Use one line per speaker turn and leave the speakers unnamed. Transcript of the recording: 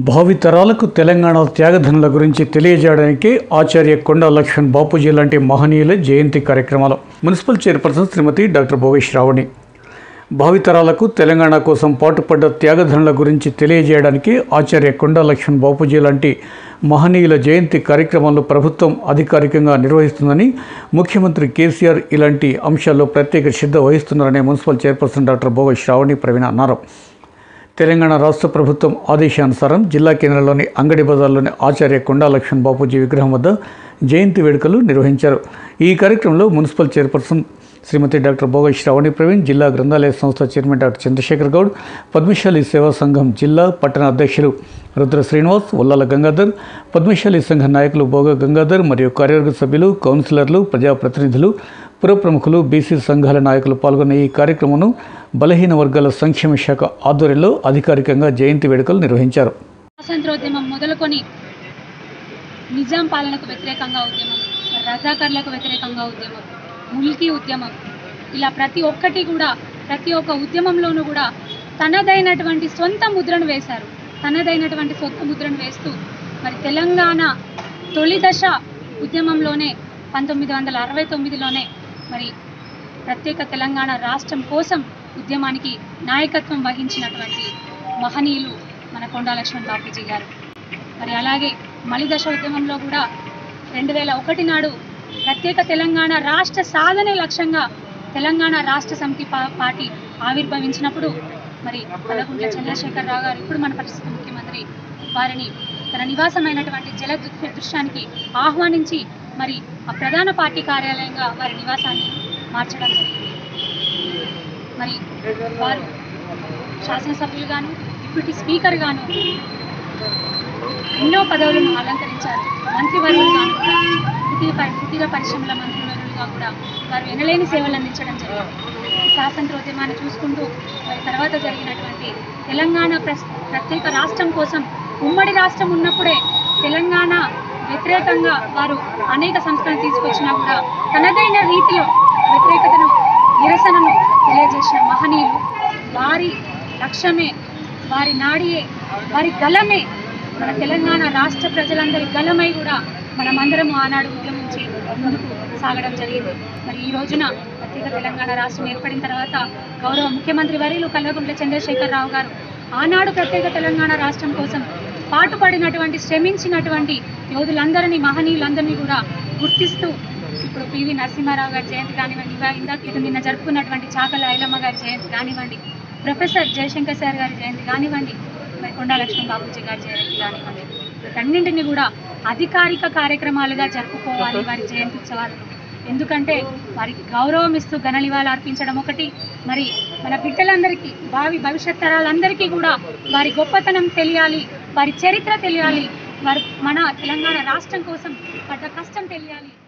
భావితరాలకు తెలంగాణ త్యాగధనుల గురించి తెలియజేయడానికి ఆచార్య కొండా లక్ష్మణ్ బాపూజీ లాంటి మహనీయుల జయంతి కార్యక్రమాలు municipal chairperson Shrimati doctor Bhogesh Sravani భావితరాలకు తెలంగాణ కోసం పాటుపడ్డ త్యాగధనుల గురించి తెలియజేయడానికి ఆచార్య కొండా లక్ష్మణ్ బాపూజీ లాంటి మహనీయుల జయంతి కార్యక్రమాలను ప్రభుత్వం అధికారికంగా నిర్వహిస్తుందని ముఖ్యమంత్రి కేసీఆర్ ఇలాంటి అంశాల్లో ప్రత్యేక శ్రద్ధ వహిస్తున్నారని municipal chairperson doctor Bhogesh Sravani Praveena అన్నారు తెలంగాణ రాష్ట్ర ప్రభుత్వం ఆదేశానుసారం జిల్లా కేంద్రంలోని అంగడి బజార్లోని ఆచార్య కొండా లక్ష్మణ్ బాపూజీ విగ్రహం వద్ద జయంతి వేడుకలు నిర్వహించారు ఈ కార్యక్రమంలో మున్సిపల్ చైర్పర్సన్ శ్రీమతి డాక్టర్ భోగ శ్రావణి ప్రవీణ్ జిల్లా గ్రంథాలయ సంస్థ చైర్మన్ డాక్టర్ చంద్రశేఖర్ గౌడ్ పద్మశాలి సేవా సంఘం జిల్లా పట్టణ అధ్యక్షులు రుద్ర శ్రీనివాస్ ఉల్లాల గంగాధర్ పద్మశాలి సంఘ నాయకులు భోగ గంగాధర్ మరియు కార్యవర్గ సభ్యులు కౌన్సిలర్లు ప్రజాప్రతినిధులు పుర ప్రముఖులు బీసీ సంఘాల నాయకులు పాల్గొన్న ఈ కార్యక్రమంను బలహీన వర్గాల సంక్షేమ శాఖ ఆధ్వర్యంలో అధికారికంగా జయంతి వేడుకలు నిర్వహించారు
స్వాతంత్రోద్యమం మొదలుకొని నిజాం పాలనకు వ్యతిరేకంగా ఉద్యమం రజాకర్లకు వ్యతిరేకంగా ఉద్యమం ముల్కీ ఉద్యమం ఇలా ప్రతి ఒక్కటి కూడా ప్రతి ఒక్క ఉద్యమంలోనూ కూడా తనదైనటువంటి సొంత ముద్రను వేశారు తనదైనటువంటి సొంత ముద్రను వేస్తూ మరి తెలంగాణ తొలి దశ ఉద్యమంలోనే పంతొమ్మిది వందల అరవై తొమ్మిదిలోనే మరి ప్రత్యేక తెలంగాణ రాష్ట్రం కోసం ఉద్యమానికి నాయకత్వం వహించినటువంటి మహనీయులు మన కొండా లక్ష్మణ్ బాపూజీ గారు మరి అలాగే మలిదశ ఉద్యమంలో కూడా రెండు వేల ఒకటి నాడు ప్రత్యేక తెలంగాణ రాష్ట్ర సాధనే లక్ష్యంగా తెలంగాణ రాష్ట్ర సమితి పా- పార్టీ ఆవిర్భవించినప్పుడు మరి కల్లగుంట్ల చంద్రశేఖరరావు గారు ఇప్పుడు మన ప్రస్తుత ముఖ్యమంత్రి వారిని తన నివాసమైనటువంటి జల దృ- దృశ్యానికి ఆహ్వానించి మరి ఆ ప్రధాన పార్టీ కార్యాలయంగా వారి నివాసాన్ని మార్చడం జరిగింది మరి వారు శాసనసభ్యులుగాను డిప్యూటీ స్పీకర్ గాను ఎన్నో పదవులను అలంకరించారు మంత్రివర్యులుగాను కూడా కుటీర పరి- కుటీర పరిశ్రమల మంత్రివర్యులుగా కూడా వారు ఎనలేని సేవలు అందించడం జరిగింది ఈ స్వాతంత్రోద్యమాన్ని చూసుకుంటూ మరి తర్వాత జరిగినటువంటి తెలంగాణ ప్రస్- ప్రత్యేక రాష్ట్రం కోసం ఉమ్మడి రాష్ట్రం ఉన్నప్పుడే తెలంగాణ వ్యతిరేకంగా వారు అనేక సంస్థలను తీసుకొచ్చినా కూడా తనదైన రీతిలో వ్యతిరేకతను నిరసనను తెలియజేసిన మహనీయులు వారి లక్ష్యమే వారి నాడియే వారి గలమే మన తెలంగాణ రాష్ట్ర ప్రజలందరి గలమై కూడా మనమందరం ఆనాడు ఉద్యమించి ముందుకు సాగడం జరిగింది మరి ఈ రోజున ప్రత్యేక తెలంగాణ రాష్ట్రం ఏర్పడిన తర్వాత గౌరవ ముఖ్యమంత్రి వర్యులు కల్వకుంట్ల చంద్రశేఖరరావు గారు ఆనాడు ప్రత్యేక తెలంగాణ రాష్ట్రం కోసం పాటుపడినటువంటి శ్రమించినటువంటి యోధులందరినీ మహనీయులందరినీ కూడా గుర్తిస్తూ ఇప్పుడు పివి నరసింహారావు గారి జయంతి కానివ్వండి ఇవా- ఇందాక ఇది నిన్న జరుపుకున్నటువంటి చాకల ఐలమ్మ గారి జయంతి కానివ్వండి ప్రొఫెసర్ జయశంకర్ సార్ గారి జయంతి కానివ్వండి మరి కొండా లక్ష్మణ్ బాబూజీ గారి జయంతి కానివ్వండి వీటన్నింటినీ కూడా అధికారిక కార్యక్రమాలుగా జరుపుకోవాలి వారి జయంతి ఉత్సవాలు ఎందుకంటే వారికి గౌరవం ఇస్తూ ఘననివాళులు అర్పించడం ఒకటి మరి మన బిడ్డలందరికీ భావి భవిష్యత్ తరాలందరికీ కూడా వారి గొప్పతనం తెలియాలి వారి చరిత్ర తెలియాలి వారు మన తెలంగాణ రాష్ట్రం కోసం పడ్డ కష్టం తెలియాలి